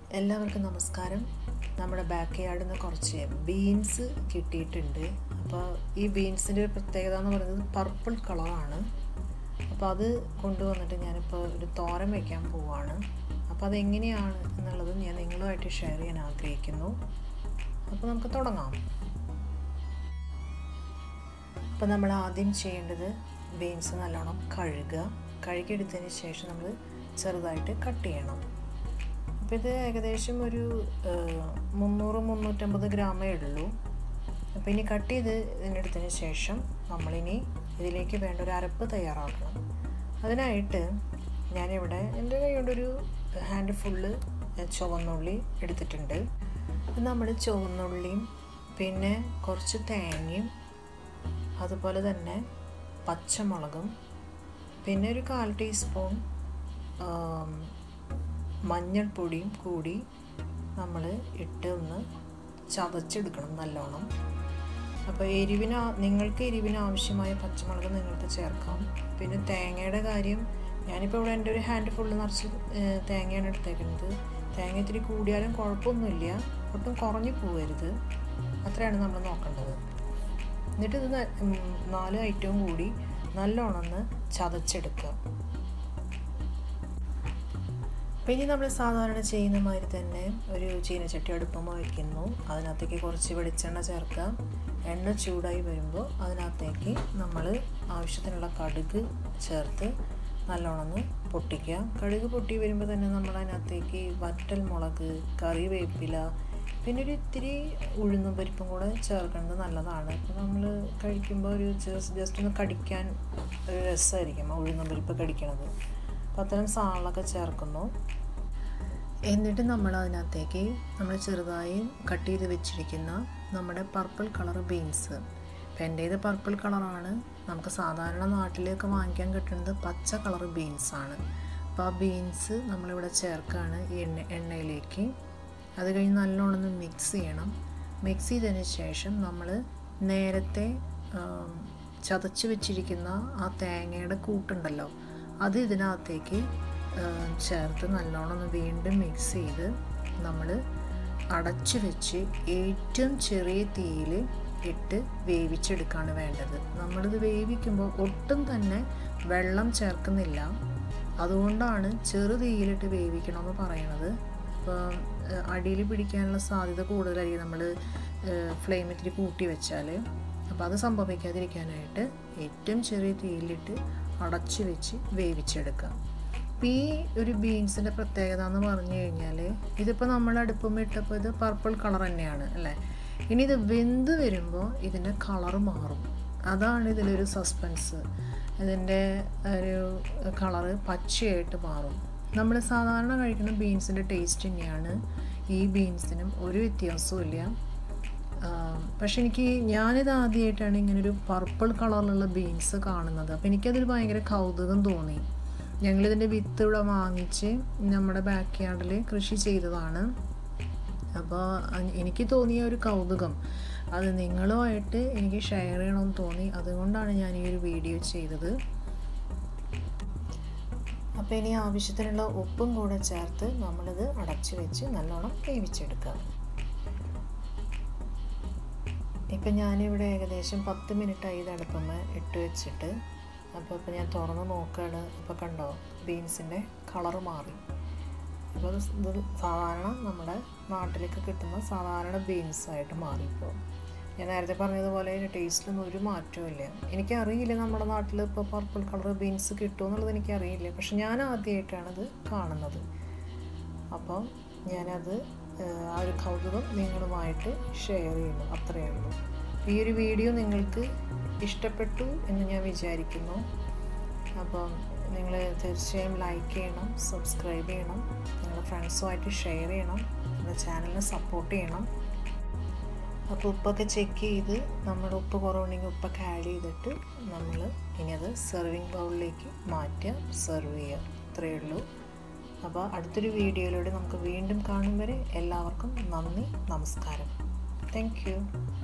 എല്ലാവർക്കും നമസ്കാരം നമ്മുടെ ബാക്ക് യാർഡിൽ നിന്ന് കുറച്ച് ബീൻസ് കിട്ടിയിട്ടുണ്ട് അപ്പോൾ ഈ ബീൻസിൻ്റെ ഒരു പ്രത്യേകത എന്ന് പറയുന്നത് പർപ്പിൾ കളറാണ് അപ്പോൾ അത് കൊണ്ടുവന്നിട്ട് ഞാനിപ്പോൾ ഒരു തോരൻ വയ്ക്കാൻ പോവാണ് അപ്പോൾ അതെങ്ങനെയാണ് എന്നുള്ളത് ഞാൻ നിങ്ങളുമായിട്ട് ഷെയർ ചെയ്യാൻ ആഗ്രഹിക്കുന്നു അപ്പോൾ നമുക്ക് തുടങ്ങാം അപ്പോൾ നമ്മൾ ആദ്യം ചെയ്യേണ്ടത് ബീൻസ് നല്ലോണം കഴുകുക കഴുകിയെടുത്തതിന് ശേഷം നമ്മൾ ചെറുതായിട്ട് കട്ട് ചെയ്യണം അപ്പോൾ ഇത് ഏകദേശം ഒരു മുന്നൂറ് മുന്നൂറ്റമ്പത് ഗ്രാമേ ഉള്ളൂ അപ്പോൾ ഇനി കട്ട് ചെയ്ത് ഇതിനെടുത്തതിന് ശേഷം നമ്മളിനി ഇതിലേക്ക് വേണ്ട ഒരു അരപ്പ് തയ്യാറാക്കണം അതിനായിട്ട് ഞാനിവിടെ എൻ്റെ കൈ കൊണ്ടൊരു ഹാൻഡ് ഫുള്ള് ചുവന്നുള്ളി എടുത്തിട്ടുണ്ട് നമ്മൾ ചുവന്നുള്ളിയും പിന്നെ കുറച്ച് തേങ്ങയും അതുപോലെ തന്നെ പച്ചമുളകും പിന്നെ ഒരു കാൽ ടീസ്പൂൺ മഞ്ഞൾപ്പൊടിയും കൂടി നമ്മൾ ഇട്ട് ഒന്ന് ചതച്ചെടുക്കണം നല്ലോണം അപ്പോൾ എരിവിന് നിങ്ങൾക്ക് എരിവിന് ആവശ്യമായ പച്ചമുളക് നിങ്ങൾക്ക് ചേർക്കാം പിന്നെ തേങ്ങയുടെ കാര്യം ഞാനിപ്പോൾ ഇവിടെ എൻ്റെ ഒരു ഹാൻഡ് ഫുള്ള് നിറച്ച് തേങ്ങയാണ് എടുത്തേക്കുന്നത് തേങ്ങ ഇത്തിരി കൂടിയാലും കുഴപ്പമൊന്നുമില്ല ഒട്ടും കുറഞ്ഞു പോകരുത് അത്രയാണ് നമ്മൾ നോക്കേണ്ടത് എന്നിട്ട് ഇത് നാല് ഐറ്റവും കൂടി നല്ലോണം ഒന്ന് ചതച്ചെടുക്കുക പിന്നെ നമ്മൾ സാധാരണ ചെയ്യുന്ന മാതിരി തന്നെ ഒരു ചീനച്ചട്ടി അടുപ്പം വയ്ക്കുന്നു അതിനകത്തേക്ക് കുറച്ച് വെളിച്ചെണ്ണ ചേർക്കുക എണ്ണ ചൂടായി വരുമ്പോൾ അതിനകത്തേക്ക് നമ്മൾ ആവശ്യത്തിനുള്ള കടുക് ചേർത്ത് നല്ലോണം ഒന്ന് പൊട്ടിക്കുക കടുക് പൊട്ടി വരുമ്പോൾ തന്നെ നമ്മൾ അതിനകത്തേക്ക് വറ്റൽ മുളക് കറിവേപ്പില പിന്നെ ഒരു ഇത്തിരി ഉഴുന്നും പരിപ്പും കൂടെ ചേർക്കുന്നത് നല്ലതാണ് അപ്പോൾ നമ്മൾ കഴിക്കുമ്പോൾ ഒരു ജസ്റ്റ് ഒന്ന് കടിക്കാൻ ഒരു രസമായിരിക്കും ഉഴുന്നും പരിപ്പ് കടിക്കണത് അപ്പോൾ അത്തരം സാധനങ്ങളൊക്കെ ചേർക്കുന്നു എന്നിട്ട് നമ്മൾ അതിനകത്തേക്ക് നമ്മൾ ചെറുതായി കട്ട് ചെയ്ത് വെച്ചിരിക്കുന്ന നമ്മുടെ പർപ്പിൾ കളർ ബീൻസ് ഇപ്പം എൻ്റേത് പർപ്പിൾ കളറാണ് നമുക്ക് സാധാരണ നാട്ടിലേക്ക് വാങ്ങിക്കാൻ കിട്ടുന്നത് പച്ച കളർ ബീൻസാണ് അപ്പോൾ ആ ബീൻസ് നമ്മളിവിടെ ചേർക്കുകയാണ് എണ്ണ എണ്ണയിലേക്ക് അത് കഴിഞ്ഞ് നല്ലോണം ഒന്ന് മിക്സ് ചെയ്യണം മിക്സ് ചെയ്തതിന് ശേഷം നമ്മൾ നേരത്തെ ചതച്ച് വെച്ചിരിക്കുന്ന ആ തേങ്ങയുടെ കൂട്ടുണ്ടല്ലോ അത് ഇതിനകത്തേക്ക് ചേർത്ത് നല്ലോണം ഒന്ന് വീണ്ടും മിക്സ് ചെയ്ത് നമ്മൾ അടച്ചു വെച്ച് ഏറ്റവും ചെറിയ തീയിൽ ഇട്ട് വേവിച്ചെടുക്കുകയാണ് വേണ്ടത് നമ്മളിത് വേവിക്കുമ്പോൾ ഒട്ടും തന്നെ വെള്ളം ചേർക്കുന്നില്ല അതുകൊണ്ടാണ് ചെറു തീയിലിട്ട് വേവിക്കണമെന്ന് പറയണത് അപ്പോൾ അടിയിൽ പിടിക്കാനുള്ള സാധ്യത കൂടുതലായിരിക്കും നമ്മൾ ഫ്ലെയിം ഇത്തിരി കൂട്ടി വെച്ചാൽ അപ്പോൾ അത് സംഭവിക്കാതിരിക്കാനായിട്ട് ഏറ്റവും ചെറിയ തീയിലിട്ട് അടച്ചു വെച്ച് വേവിച്ചെടുക്കാം അപ്പോൾ ഈ ഒരു ബീൻസിൻ്റെ പ്രത്യേകത എന്ന് പറഞ്ഞു കഴിഞ്ഞാൽ ഇതിപ്പോൾ നമ്മൾ അടുപ്പം ഇട്ടപ്പോൾ ഇത് പർപ്പിൾ കളർ തന്നെയാണ് അല്ലേ ഇനി ഇത് വെന്ത് വരുമ്പോൾ ഇതിൻ്റെ കളർ മാറും അതാണ് ഇതിലൊരു സസ്പെൻസ് ഇതിൻ്റെ ഒരു കളറ് പച്ചയായിട്ട് മാറും നമ്മൾ സാധാരണ കഴിക്കുന്ന ബീൻസിൻ്റെ ടേസ്റ്റ് തന്നെയാണ് ഈ ബീൻസിനും ഒരു വ്യത്യാസവും ഇല്ല പക്ഷെ എനിക്ക് ഞാനിത് ആദ്യമായിട്ടാണ് ഇങ്ങനൊരു പർപ്പിൾ കളറിലുള്ള ബീൻസ് കാണുന്നത് അപ്പോൾ എനിക്കതിൽ ഭയങ്കര കൗതുകം തോന്നി ഞങ്ങളിതിൻ്റെ വിത്ത് ഇവിടെ വാങ്ങിച്ച് നമ്മുടെ ബാക്ക് യാർഡിൽ കൃഷി ചെയ്തതാണ് അപ്പോൾ എനിക്ക് തോന്നിയ ഒരു കൗതുകം അത് നിങ്ങളുമായിട്ട് എനിക്ക് ഷെയർ ചെയ്യണമെന്ന് തോന്നി അതുകൊണ്ടാണ് ഞാൻ ഈ ഒരു വീഡിയോ ചെയ്തത് അപ്പോൾ ഇനി ആവശ്യത്തിനുള്ള ഉപ്പും കൂടെ ചേർത്ത് നമ്മളിത് അടച്ചു വെച്ച് നല്ലോണം വേവിച്ചെടുക്കുക ഇപ്പം ഞാനിവിടെ ഏകദേശം പത്ത് മിനിറ്റായി ഇത് അടുപ്പമ്മ ഇട്ട് വെച്ചിട്ട് അപ്പോൾ ഇപ്പോൾ ഞാൻ തുറന്ന് നോക്കുകയാണ് ഇപ്പോൾ കണ്ടോ ബീൻസിൻ്റെ കളറ് മാറി അപ്പോൾ ഇത് സാധാരണ നമ്മുടെ നാട്ടിലേക്ക് കിട്ടുന്ന സാധാരണ ബീൻസായിട്ട് മാറിപ്പോൾ ഞാൻ നേരത്തെ പറഞ്ഞതുപോലെ അതിൻ്റെ ടേസ്റ്റിലൊന്നും ഒരു മാറ്റവും ഇല്ല എനിക്കറിയില്ല നമ്മുടെ നാട്ടിൽ ഇപ്പോൾ പർപ്പിൾ കളർ ബീൻസ് കിട്ടുമോ എന്നുള്ളത് എനിക്കറിയില്ല പക്ഷെ ഞാൻ ആദ്യമായിട്ടാണ് ഇത് കാണുന്നത് അപ്പോൾ ഞാനത് ആ ഒരു കൗതുകം നിങ്ങളുമായിട്ട് ഷെയർ ചെയ്യുന്നു അത്രയേ ഉള്ളൂ ഈ ഒരു വീഡിയോ നിങ്ങൾക്ക് ഇഷ്ടപ്പെട്ടു എന്ന് ഞാൻ വിചാരിക്കുന്നു അപ്പം നിങ്ങൾ തീർച്ചയായും ലൈക്ക് ചെയ്യണം സബ്സ്ക്രൈബ് ചെയ്യണം നിങ്ങളുടെ ഫ്രണ്ട്സുമായിട്ട് ഷെയർ ചെയ്യണം നമ്മുടെ ചാനലിനെ സപ്പോർട്ട് ചെയ്യണം അപ്പോൾ ഉപ്പൊക്കെ ചെക്ക് ചെയ്ത് നമ്മുടെ ഉപ്പ് കുറവുണ്ടെങ്കിൽ ഉപ്പൊക്കെ ആഡ് ചെയ്തിട്ട് നമ്മൾ ഇനി അത് സെർവിങ് ബൗളിലേക്ക് മാറ്റുക സെർവ് ചെയ്യുക ഇത്രയേ ഉള്ളൂ അപ്പോൾ അടുത്തൊരു വീഡിയോയിലൂടെ നമുക്ക് വീണ്ടും കാണും വരെ എല്ലാവർക്കും നന്ദി നമസ്കാരം താങ്ക്